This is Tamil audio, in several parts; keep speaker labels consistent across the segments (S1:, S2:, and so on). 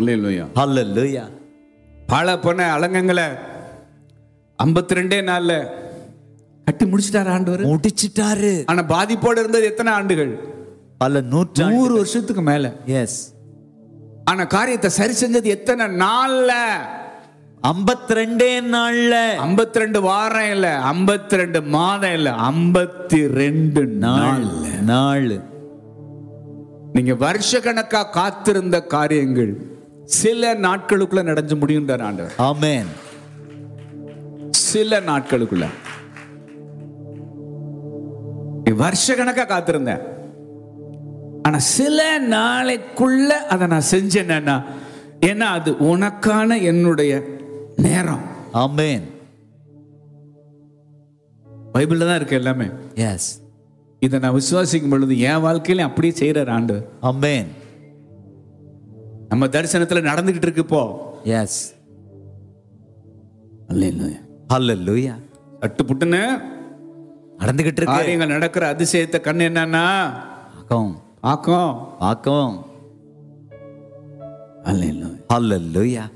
S1: இல்லையா
S2: ஹalleluya
S1: பல போன அலங்கங்களை ஐம்பத்தி ரெண்டே நாள்ல கட்டி முடிச்சிட்டாரு ஆண்டவர்
S2: முடிச்சிட்டாரு
S1: ஆனா பாதிப்போட இருந்தது எத்தனை ஆண்டுகள்
S2: பல நூற்றாண்டு
S1: நூறு வருஷத்துக்கு மேல
S2: எஸ்
S1: ஆனா காரியத்தை சரி செஞ்சது எத்தனை நாள்ல
S2: 52 நாள்ல
S1: 52 ரெண்டு வாரம் இல்ல 52 ரெண்டு மாதம் இல்ல 52 ரெண்டு
S2: நாள்
S1: நாள்
S2: நாள்
S1: நீங்க வருஷ கணக்கா காத்திருந்த காரியங்கள் சில நாட்களுக்குள்ள நடந்து முடியுன்றார் ஆண்டவர்
S2: ஆமென்
S1: சில நாட்களுக்குள்ள நீ வருஷ கணக்கா காத்திருந்தேன் ஆனா சில நாளைக்குள்ள அதை நான் செஞ்சேன்னா ஏன்னா அது உனக்கான என்னுடைய நேரம்
S2: ஆமென்
S1: பைபிள்ல தான் இருக்கு எல்லாமே
S2: எஸ்
S1: இதை நான் விசுவாசிக்கும் பொழுது என் வாழ்க்கையில அப்படியே செய்யறார் ஆண்டு
S2: ஆமென்
S1: நம்ம தரிசனத்துல நடந்துகிட்டு இருக்கு இப்போ
S2: எஸ்
S1: அல்லேலூயா.
S2: ஹalleluya
S1: சட்டு புட்டுன்னு
S2: நடந்துகிட்டு இருக்கு
S1: காரியங்கள் நடக்கிற அதிசயத்தை கண்ணு என்னன்னா
S2: பார்க்கவும்
S1: ஆக்கும்
S2: பார்க்கவும்
S1: அல்லேலூயா.
S2: ஹalleluya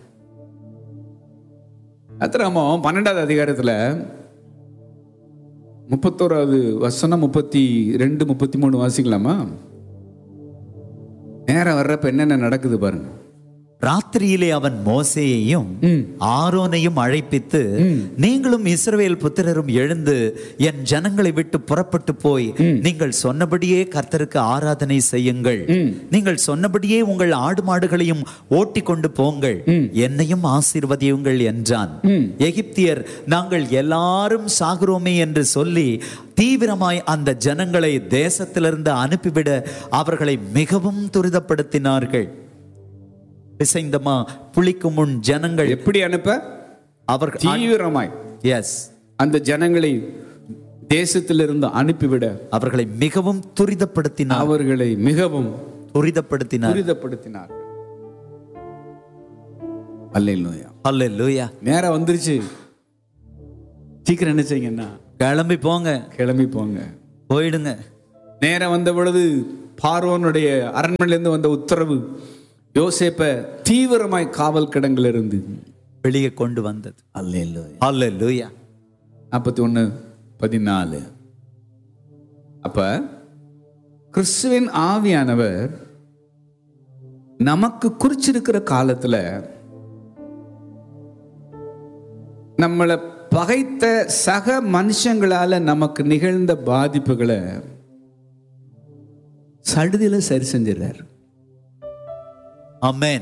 S1: அத்திராமோ பன்னெண்டாவது அதிகாரத்துல முப்பத்தோராவது வசனம் முப்பத்தி ரெண்டு முப்பத்தி மூணு வாசிக்கலாமா நேரம் வர்றப்ப என்னென்ன நடக்குது பாருங்க
S2: ராத்திரியிலே அவன் மோசேயையும்
S1: ம்.
S2: ஆரோனையும் அழைப்பித்து நீங்களும் இஸ்ரவேல் புத்திரரும் எழுந்து என் ஜனங்களை விட்டு புறப்பட்டு போய் நீங்கள் சொன்னபடியே கர்த்தருக்கு ஆராதனை செய்யுங்கள் நீங்கள் சொன்னபடியே உங்கள் ஆடு மாடுகளையும் ஓட்டி கொண்டு போங்கள் என்னையும் ஆசீர்வதியுங்கள் என்றான் எகிப்தியர் நாங்கள் எல்லாரும் சாகுறோமே என்று சொல்லி தீவிரமாய் அந்த ஜனங்களை தேசத்திலிருந்து அனுப்பிவிட அவர்களை மிகவும் துரிதப்படுத்தினார்கள் பிசைந்தமா புளிக்கும் முன் ஜனங்கள்
S1: எப்படி அனுப்ப
S2: அவர்கள்
S1: தீவிரமாய்
S2: எஸ்
S1: அந்த ஜனங்களை தேசத்திலிருந்து அனுப்பிவிட
S2: அவர்களை மிகவும் துரிதப்படுத்தினார்
S1: அவர்களை மிகவும்
S2: துரிதப்படுத்தினார்
S1: துரிதப்படுத்தினார் அல்லேலூயா
S2: அல்லேலூயா
S1: நேரம் வந்துருச்சு சீக்கிரம் என்ன செய்யுங்கன்னா
S2: கிளம்பி போங்க
S1: கிளம்பி போங்க
S2: போயிடுங்க
S1: நேரம் வந்த பொழுது பார்வோனுடைய அரண்மனையிலிருந்து வந்த உத்தரவு யோசேப்ப தீவிரமாய் காவல் கிடங்குல இருந்து
S2: வெளியே கொண்டு வந்தது
S1: அல்லேலூயா
S2: அல்லேலூயா
S1: நாற்பத்தி ஒன்று பதினாலு அப்ப கிறிஸ்துவின் ஆவியானவர் நமக்கு குறிச்சிருக்கிற காலத்துல நம்மளை பகைத்த சக மனுஷங்களால நமக்கு நிகழ்ந்த பாதிப்புகளை சடுதியில சரி செஞ்சிடறாரு
S2: அமேன்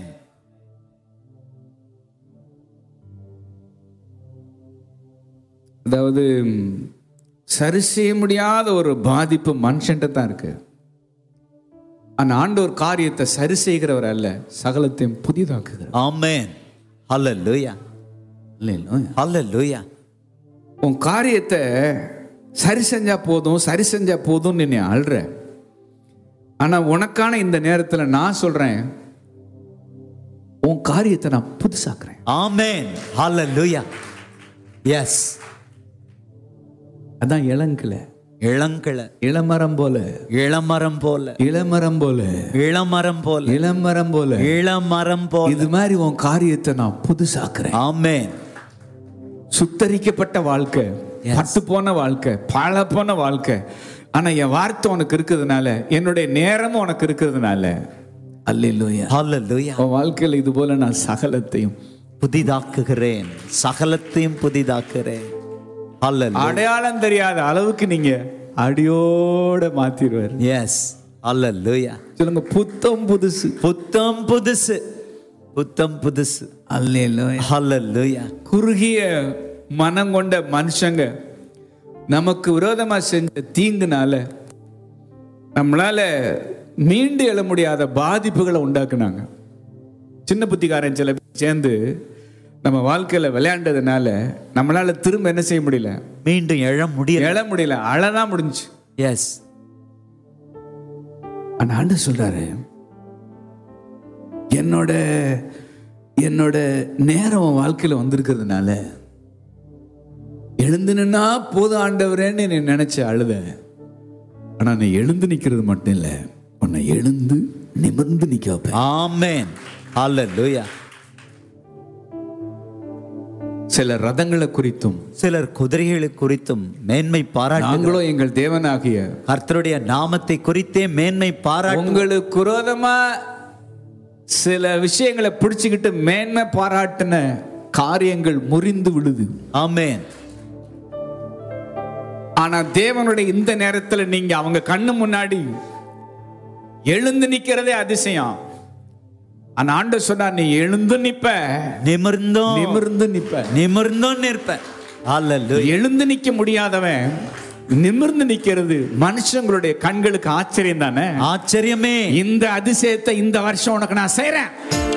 S1: அதாவது ம், சரி செய்ய முடியாத ஒரு பாதிப்பு மனுஷன்ட்ட தான் இருக்கு ஆனா ஆண்டவர் காரியத்தை சரி செய்கிறவர் அல்ல சகலத்தையும் புதிதாக்குகிறார்
S2: ஆமென் அல்லேலூயா
S1: இல்லைங்களா
S2: அல்லேலூயா
S1: உன் காரியத்தை சரி செஞ்சா போதும் சரி செஞ்சா போதும் நீ அழுற ஆனா உனக்கான இந்த நேரத்துல நான் சொல்றேன் உன் காரியத்தை நான் புதுசாக்குறேன்
S2: ஆமென் அல்லேலூயா எஸ்
S1: அதான் இளங்கிளை
S2: இளங்கிள
S1: இளமரம் போல
S2: இளமரம் போல
S1: இளமரம் போல
S2: இளமரம் போல
S1: இளமரம் போல
S2: இளமரம் போல
S1: இது மாதிரி உன் காரியத்தை நான் புதுசாக்குறேன்
S2: ஆமென்
S1: சுத்தரிக்கப்பட்ட வாழ்க்கை பட்டு போன வாழ்க்கை பழ போன வாழ்க்கை ஆனா என் வார்த்தை உனக்கு இருக்கிறதுனால என்னுடைய நேரமும் உனக்கு இருக்கிறதுனால அல்லேலூயா
S2: அல்லேலூயா
S1: உன் வாழ்க்கையில இது போல நான் சகலத்தையும்
S2: புதிதாக்குகிறேன் சகலத்தையும் புதிதாக்குகிறேன் அல்லேலூயா
S1: அடையாளம் தெரியாத அளவுக்கு நீங்க அடியோட மாத்திடுவார்
S2: எஸ் அல்லேலூயா
S1: சொல்லுங்க புத்தம் புதுசு
S2: புத்தம் புதுசு புத்தம் புதுசு
S1: அல்லேலூயா
S2: அல்லேலூயா
S1: குறுகிய மனம் கொண்ட மனுஷங்க நமக்கு விரோதமா செஞ்ச தீங்குனால நம்மளால மீண்டு எழ முடியாத பாதிப்புகளை உண்டாக்குனாங்க சின்ன புத்திக்காரன் சில பேர் சேர்ந்து நம்ம வாழ்க்கையில விளையாண்டதுனால நம்மளால திரும்ப என்ன செய்ய முடியல
S2: மீண்டும் எழ முடியல
S1: எழ முடியல அழதான் முடிஞ்சு
S2: எஸ்
S1: அந்த ஆண்டு சொல்றாரு என்னோட என்னோட நேரம் உன் வாழ்க்கையில வந்திருக்கிறதுனால எழுந்து நின்னா போதும் ஆண்டவரேன்னு நீ நினைச்ச அழுத ஆனா நீ எழுந்து நிக்கிறது மட்டும் இல்ல உன்னை எழுந்து நிமிர்ந்து நிக்க வைப்பேன்
S2: ஆமென் ஹalleluya
S1: சில ரதங்களை குறித்தும்
S2: சிலர் குதிரைகளை குறித்தும் மேன்மை பாராட்டு
S1: நாங்களோ எங்கள் தேவனாகிய
S2: கர்த்தருடைய நாமத்தை குறித்தே மேன்மை பாராட்டு
S1: உங்களுக்கு விரோதமா சில விஷயங்களை பிடிச்சுக்கிட்டு மேன்மை பாராட்டின காரியங்கள் முறிந்து விழுது
S2: ஆமென்
S1: ஆனா தேவனுடைய இந்த நேரத்துல நீங்க அவங்க கண்ணு முன்னாடி எழுந்து நிக்கிறதே அதிசயம் ஆனா ஆண்டு சொன்னா நீ எழுந்து நிப்ப
S2: நிமிர்ந்தோம்
S1: நிமிர்ந்து நிப்ப
S2: நிமிர்ந்தோம் நிற்பேன் ஹalleluya
S1: எழுந்து நிக்க முடியாதவன் நிமிர்ந்து நிக்கிறது மனுஷங்களுடைய கண்களுக்கு ஆச்சரியம் தானே
S2: ஆச்சரியமே
S1: இந்த அதிசயத்தை இந்த வருஷம் உனக்கு நான் செய்றேன்